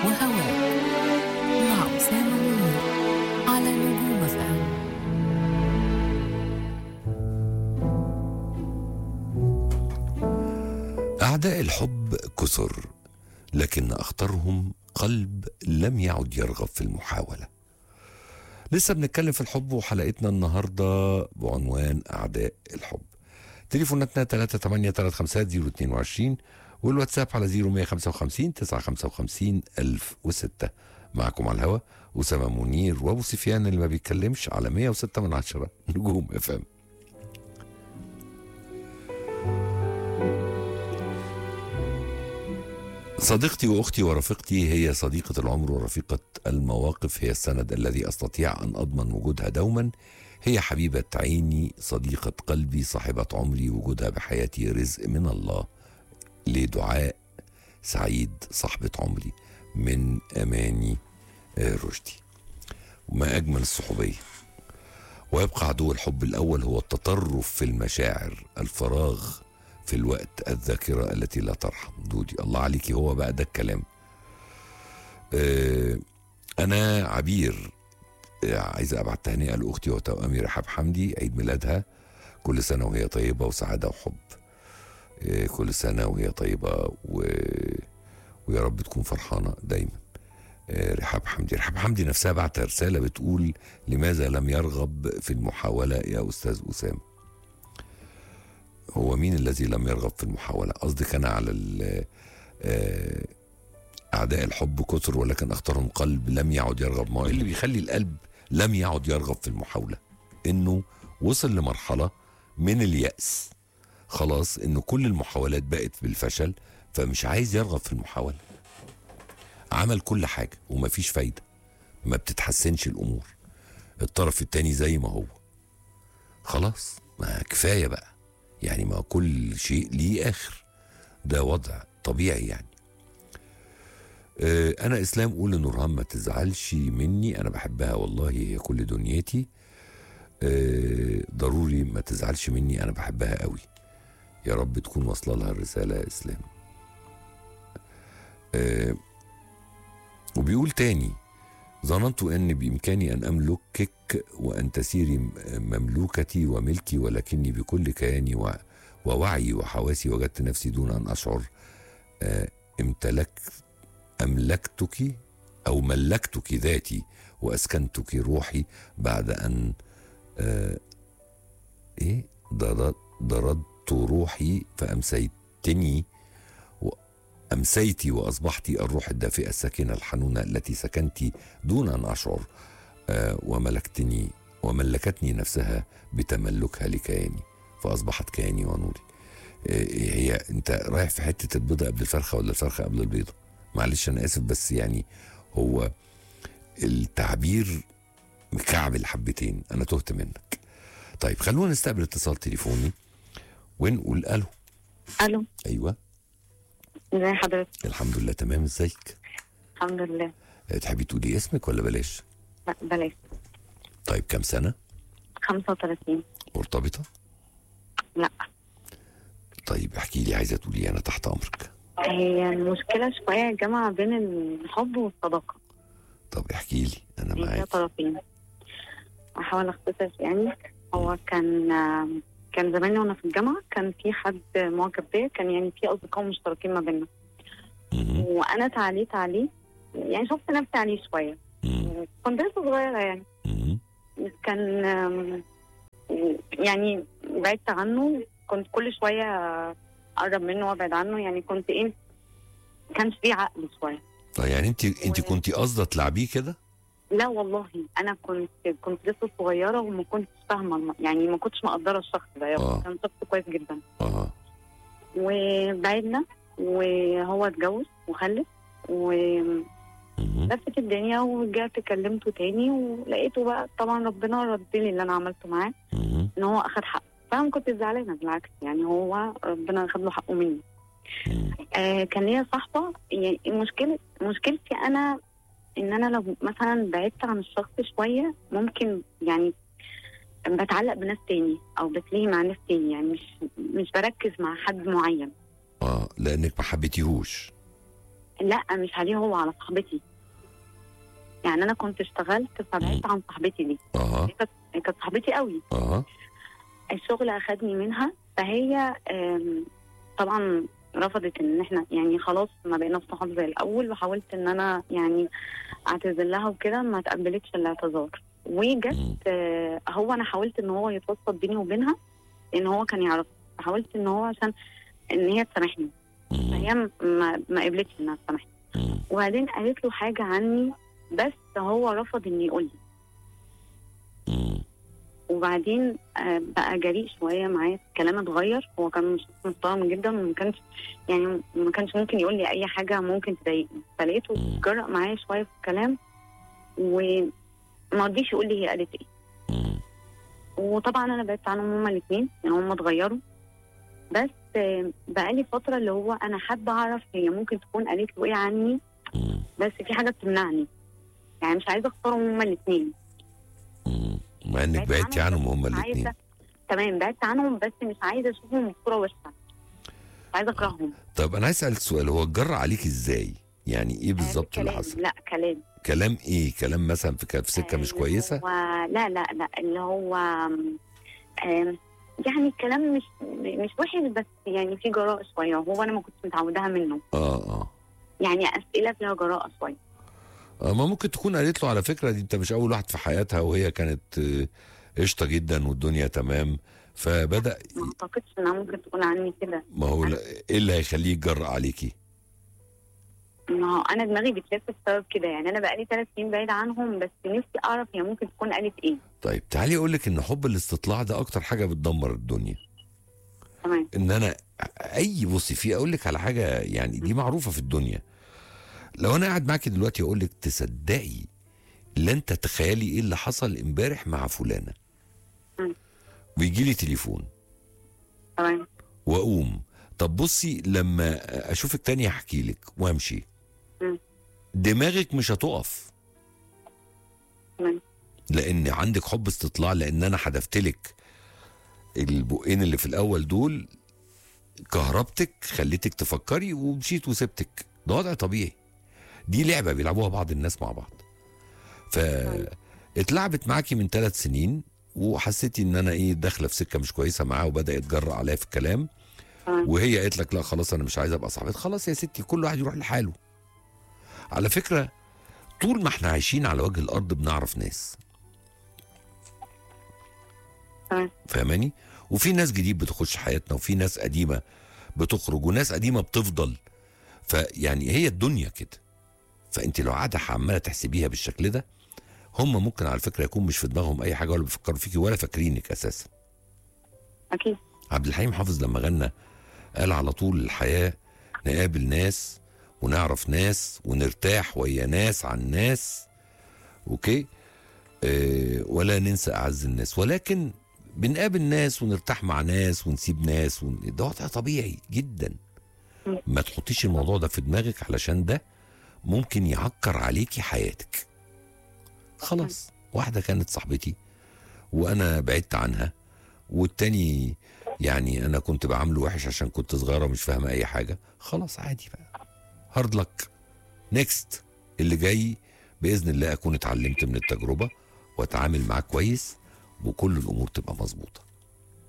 وهواك مع أسامة منير على نجوم اف ام أعداء الحب كثر لكن أخطرهم قلب لم يعد يرغب في المحاولة لسه بنتكلم في الحب وحلقتنا النهاردة بعنوان أعداء الحب تليفوناتنا 3835022 والواتساب على 0155 955 1006 معكم على الهوا أسامة منير وأبو سفيان اللي ما بيتكلمش على 106 من عشرة نجوم اف ام صديقتي واختي ورفيقتي هي صديقه العمر ورفيقه المواقف هي السند الذي استطيع ان اضمن وجودها دوما هي حبيبه عيني صديقه قلبي صاحبه عمري وجودها بحياتي رزق من الله لدعاء سعيد صاحبه عمري من اماني آه، رشدي وما اجمل الصحوبيه ويبقى عدو الحب الاول هو التطرف في المشاعر الفراغ في الوقت الذاكرة التي لا ترحم دودي الله عليكي هو بقى ده الكلام آه أنا عبير آه عايز أبعت تهنئة لأختي وتوأمي رحاب حمدي عيد ميلادها كل سنة وهي طيبة وسعادة وحب آه كل سنة وهي طيبة و... ويا رب تكون فرحانة دايما آه رحاب حمدي رحاب حمدي نفسها بعت رسالة بتقول لماذا لم يرغب في المحاولة يا أستاذ أسامة هو مين الذي لم يرغب في المحاولة قصدك أنا على ال- آه، أعداء الحب كثر ولكن أختارهم قلب لم يعد يرغب ما هو اللي بيخلي القلب لم يعد يرغب في المحاولة إنه وصل لمرحلة من اليأس خلاص إنه كل المحاولات بقت بالفشل فمش عايز يرغب في المحاولة عمل كل حاجة ومفيش فايدة ما بتتحسنش الأمور الطرف التاني زي ما هو خلاص ما كفاية بقى يعني ما كل شيء ليه اخر ده وضع طبيعي يعني آه، انا اسلام قول لنورهان ما تزعلش مني انا بحبها والله هي كل دنيتي آه، ضروري ما تزعلش مني انا بحبها قوي يا رب تكون واصله لها الرساله يا اسلام آه، وبيقول تاني ظننت ان بامكاني ان املكك وان تسيري م- مملوكتي وملكي ولكني بكل كياني و- ووعي وحواسي وجدت نفسي دون ان اشعر آه، امتلكت املكتك او ملكتك ذاتي واسكنتك روحي بعد ان آه، ايه ضرد- ضردت روحي فامسيتني أمسيت وأصبحت الروح الدافئة الساكنة الحنونة التي سكنت دون أن أشعر آه، وملكتني وملكتني نفسها بتملكها لكياني فأصبحت كياني ونوري آه، هي أنت رايح في حتة البيضة قبل الفرخة ولا الفرخة قبل البيضة معلش أنا آسف بس يعني هو التعبير مكعبل حبتين أنا تهت منك طيب خلونا نستقبل اتصال تليفوني ونقول ألو الو أيوه ازي حضرتك الحمد لله تمام ازيك الحمد لله آه، تحبي تقولي اسمك ولا بلاش لا بلاش طيب كام سنة 35 مرتبطة لا طيب احكي لي عايزة تقولي إيه؟ أنا تحت أمرك هي المشكلة شوية جامعة بين الحب والصداقة طب احكي لي أنا هي معاك طرفين أحاول أختصر يعني هو كان كان زمان وانا في الجامعه كان في حد معجب بيا كان يعني في اصدقاء مشتركين ما بيننا مهم. وانا تعليت عليه يعني شفت نفسي عليه شويه مهم. كنت لسه صغيره يعني مهم. كان آم، يعني بعدت عنه كنت كل شويه اقرب منه وابعد عنه يعني كنت ايه كانش في عقل شويه طيب يعني انت انت كنت قاصده تلعبيه كده؟ لا والله انا كنت كنت لسه صغيره وما كنتش فاهمه الم- يعني ما كنتش مقدره الشخص ده آه. كان شخص كويس جدا اه وبعدنا وهو اتجوز وخلف ولفت مهم. الدنيا ورجعت كلمته تاني ولقيته بقى طبعا ربنا رد لي اللي انا عملته معاه مهم. ان هو اخد حقه فانا ما كنتش زعلانه بالعكس يعني هو ربنا اخد له حقه مني مهم. آه كان ليا صاحبه يعني المشكله مشكلتي انا ان انا لو مثلا بعدت عن الشخص شويه ممكن يعني بتعلق بناس تاني او بتلاقي مع ناس تاني يعني مش مش بركز مع حد معين اه لانك ما حبيتيهوش لا مش عليه هو على صاحبتي يعني انا كنت اشتغلت فبعدت عن صاحبتي دي اها هي كانت هي كانت صاحبتي قوي اها الشغل اخدني منها فهي آم، طبعا رفضت ان احنا يعني خلاص ما بقينا صحاب زي الاول وحاولت ان انا يعني اعتذر لها وكده ما تقبلتش الاعتذار وجت مم. آه، هو انا حاولت ان هو يتوسط بيني وبينها لان هو كان يعرف حاولت ان هو عشان ان هي تسامحني مم. فهي م- ما, ما قبلتش انها تسامحني مم. وبعدين قالت له حاجه عني بس هو رفض ان يقول لي مم. وبعدين آه، بقى جريء شويه معايا الكلام اتغير هو كان مش محترم جدا وما كانش يعني ما كانش ممكن يقول لي اي حاجه ممكن تضايقني فلقيته مم. جرأ معايا شويه في الكلام وما رضيش يقول لي هي قالت ايه مم. وطبعا انا بعدت عنهم هما الاثنين يعني هما اتغيروا بس آه، بقالي فتره اللي هو انا حابه اعرف هي ممكن تكون قالت له ايه عني مم. بس في حاجه بتمنعني يعني مش عايزه اختارهم هما الاثنين مم. مع انك بعدت بعدتي عنهم عنهم هما بس الاثنين عايزه تمام بعدت عنهم بس مش عايزه اشوفهم بصوره وحشه مش عايزه اكرههم طب انا عايز اسالك سؤال هو اتجرى عليك ازاي؟ يعني ايه بالظبط آه، اللي كلام. حصل؟ لا كلام كلام ايه؟ كلام مثلا في في سكه آه، مش اللي كويسه؟ هو لا لا لا اللي هو آم، آم، يعني الكلام مش مش وحش بس يعني في جراءة شوية وهو أنا ما كنتش متعوداها منه اه اه يعني أسئلة فيها جراءة شوية آه، ما ممكن تكون قالت له على فكره دي انت مش اول واحد في حياتها وهي كانت آه، قشطه جدا والدنيا تمام فبدا ما أعتقدش إنها ممكن تكون عني كده ما هو لا- ايه اللي هيخليه يتجرأ عليكي؟ ما هو أنا دماغي بتلف بسبب كده يعني أنا بقالي ثلاث سنين بعيدة عنهم بس نفسي أعرف هي ممكن تكون قالت إيه طيب تعالي اقول لك ان حب الاستطلاع ده اكتر حاجه بتدمر الدنيا تمام ان انا اي بصي في اقول لك على حاجه يعني دي معروفه في الدنيا لو انا قاعد معاكي دلوقتي اقول لك تصدقي لن تتخيلي ايه اللي حصل امبارح مع فلانه مم. ويجي لي تليفون تمام واقوم طب بصي لما اشوفك تاني هحكي لك وامشي مم. دماغك مش هتقف تمام لان عندك حب استطلاع لان انا حدفت لك البقين اللي في الاول دول كهربتك خليتك تفكري ومشيت وسبتك ده وضع طبيعي دي لعبه بيلعبوها بعض الناس مع بعض ف اتلعبت معاكي من ثلاث سنين وحسيتي ان انا ايه داخله في سكه مش كويسه معاه وبدا يتجرأ عليا في الكلام تمام وهي قالت لك لا خلاص انا مش عايزه ابقى صاحبتك خلاص يا ستي كل واحد يروح لحاله على فكره طول ما احنا عايشين على وجه الارض بنعرف ناس تمام فاهماني وفي ناس جديد بتخش حياتنا وفي ناس قديمه بتخرج وناس قديمه بتفضل فيعني هي الدنيا كده فانت لو قاعده عماله تحسبيها بالشكل ده هم ممكن على فكره يكون مش في دماغهم اي حاجه ولا بيفكروا فيكي ولا فاكرينك اساسا أكيد عبد الحليم حافظ لما غنى قال على طول الحياه نقابل ناس ونعرف ناس ونرتاح ويا ناس عن ناس اوكي آه ولا ننسى اعز الناس ولكن بنقابل ناس ونرتاح مع ناس ونسيب ناس ون... ده وضع طبيعي جدا م. ما تحطيش الموضوع ده في دماغك علشان ده ممكن يعكر عليكي حياتك خلاص واحده كانت صاحبتي وانا بعدت عنها والتاني يعني انا كنت بعامله وحش عشان كنت صغيره ومش فاهمه اي حاجه خلاص عادي بقى هارد لك نيكست اللي جاي باذن الله اكون اتعلمت من التجربه واتعامل معاه كويس وكل الامور تبقى مظبوطه